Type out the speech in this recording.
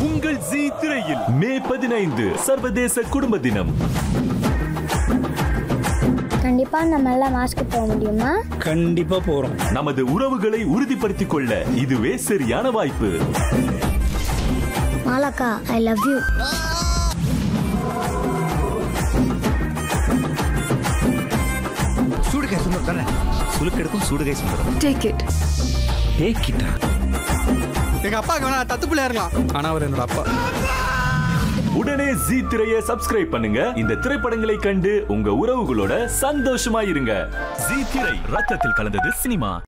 உங்கள் ஜி திரையில் மே பதினைந்து சர்வதேச குடும்ப தினம் கண்டிப்பா நம்ம எல்லாம் மாஸ்க் போக முடியுமா கண்டிப்பா போறோம் நமது உறவுகளை உறுதிப்படுத்திக் கொள்ள இதுவே சரியான வாய்ப்பு மாலாக்கா ஐ லவ் யூ சூடுகை சுந்தரம் தானே சுலுக்கெடுக்கும் சூடுகை சுந்தரம் Take it. டேக்கிட்டா எங்க அப்பாவுக்கு வேணா தத்து பிள்ளையா இருக்கலாம் ஆனா அவர் என்னோட அப்பா உடனே ஜி திரையை சப்ஸ்கிரைப் பண்ணுங்க இந்த திரைப்படங்களை கண்டு உங்க உறவுகளோட சந்தோஷமா இருங்க ஜி திரை ரத்தத்தில் கலந்தது சினிமா